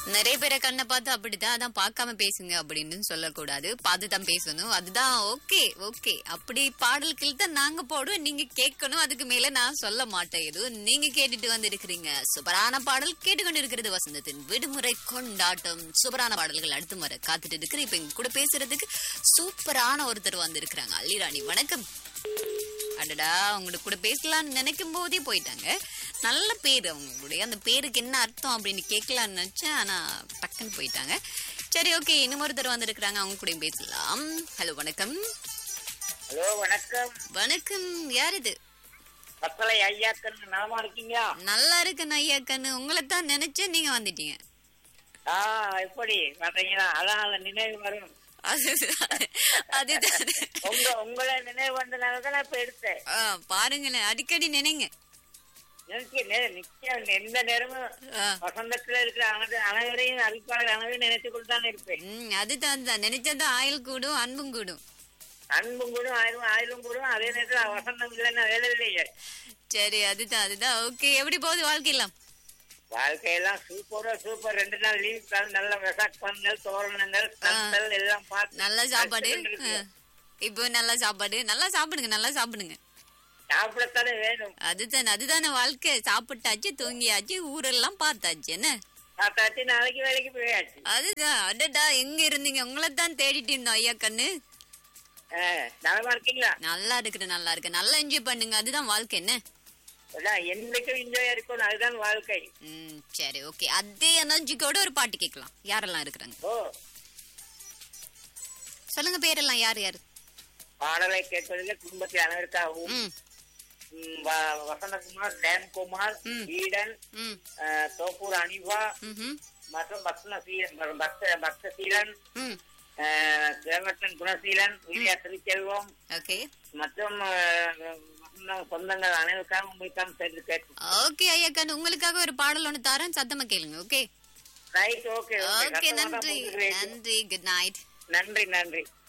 நிறைய பேரை கண்ணை பார்த்து அப்படிதான் அதான் பார்க்காம பேசுங்க அப்படின்னு சொல்லக்கூடாது பார்த்து தான் பேசணும் அதுதான் ஓகே ஓகே அப்படி பாடல்கள் தான் நாங்க போடுவோம் நீங்க கேட்கணும் அதுக்கு மேல நான் சொல்ல மாட்டேன் எதுவும் நீங்க கேட்டுட்டு வந்து இருக்கிறீங்க சூப்பரான பாடல் கேட்டுக்கொண்டு இருக்கிறது வசந்தத்தின் விடுமுறை கொண்டாட்டம் சூப்பரான பாடல்கள் அடுத்த முறை காத்துட்டு இருக்கிறேன் இப்ப எங்க கூட பேசுறதுக்கு சூப்பரான ஒருத்தர் வந்து இருக்கிறாங்க அல்லிராணி வணக்கம் அடடா அவங்களுக்கு கூட பேசலாம்னு நினைக்கும் போதே போயிட்டாங்க நல்ல பேர் அவங்களுடைய அந்த பேருக்கு என்ன அர்த்தம் அப்படின்னு கேட்கலாம்னு நினைச்சேன் ஆனா டக்குன்னு போயிட்டாங்க சரி ஓகே இன்னும் ஒருத்தர் வந்திருக்கிறாங்க அவங்க கூட பேசலாம் ஹலோ வணக்கம் ஹலோ வணக்கம் வணக்கம் யார் இது மக்களை ஐயாக்கள் நலமா இருக்கீங்க நல்லா இருக்கு ஐயா கண்ணு உங்களை தான் நினைச்சேன் நீங்க வந்துட்டீங்க ஆ எப்படி பாத்தீங்களா அதான் அந்த நினைவு வரும் அதுதான் அதுதான் உங்க உங்களை நினைவு வந்தனால தான் நான் இப்ப எடுத்தேன் ஆ, பாருங்களேன் அடிக்கடி நினைங்க நினைச்சு நே- நிச்சயம் எந்த நேரமும் ஆ. வசந்தத்துல இருக்கிற அனைத்து அனைவரையும் அறிவிப்பாளர் அனைவரையும் நினைத்து கொண்டு தான் இருப்பேன் ம் அதுதான் தான் நினைச்சதான் ஆயுள் கூடும் அன்பும் கூடும் அன்பும் கூடும் ஆயிரம் ஆயிரம் கூடும் அதே நேரத்தில் வசந்தம் இல்லைன்னா வேலை இல்லையே சரி அதுதான் அதுதான் ஓகே எப்படி போகுது வாழ்க்கையெல்லாம் வாழ்க்கையெல்லாம் சூப்பரா சூப்பர் ரெண்டு நாள் லீவ் நல்ல வெசாக் பண்ணல் தோரணங்கள் சந்தல் எல்லாம் பார்த்து நல்ல சாப்பாடு ரசிச்சுட்டு இருக்கு. ஆ. இப்போ நல்ல சாப்பாடு நல்லா சாப்பிடுங்க நல்லா சாப்பிடுங்க சாப்பிடத்தானே வேணும் அதுதானே அதுதானே வாழ்க்கை சாப்பிட்டாச்சு தூங்கியாச்சு ஊரெல்லாம் பார்த்தாச்சு என்ன பார்த்தாச்சு நாளைக்கு வேலைக்கு போயாச்சு அதுதான் அடடா எங்க இருந்தீங்க உங்களை தான் தேடிட்டு இருந்தோம் ஐயா கண்ணு ஆ, நலமா இருக்கீங்களா நல்லா இருக்கு நல்லா இருக்கு நல்லா என்ஜாய் பண்ணுங்க அதுதான் வாழ்க்கை என்ன அதான் என்னைக்கும் என்ஜாய் இருக்கணும் அதுதான் வாழ்க்கை ம் சரி ஓகே அதே எனர்ஜிக்கோட ஒரு பாட்டு கேட்கலாம் யாரெல்லாம் இருக்கிறாங்க ஓ சொல்லுங்க பேரெல்லாம் யார் யாரு பாடலை கேட்பதில் குடும்பத்தில் அனைவருக்காகவும் ம் ம், வ- வசந்தகுமார் டேம்குமார் ம். ஈடன் ம் ஆ, தோப்பூர் அனிவா ம்ஹும், மற்றும் பக்தசீலன் பக்த பக்தசீலன் ம் ஆ, தேவட்டன் குணசீலன் வீரியா திருச்செல்வம் ஓகே மற்றும் ஆ, வசந்தம் சொந்தங்கள் அனைவருக்காகவும் உங்களுக்காகவும் சேர்ந்து கேட்கும் ஓகே ஐயா கண்ணு உங்களுக்காக ஒரு பாடல் ஒன்று தரேன் சத்தமா கேளுங்க ஓகே ரைட் ஓகே ஓகே நன்றி நன்றி குட் நைட் நன்றி நன்றி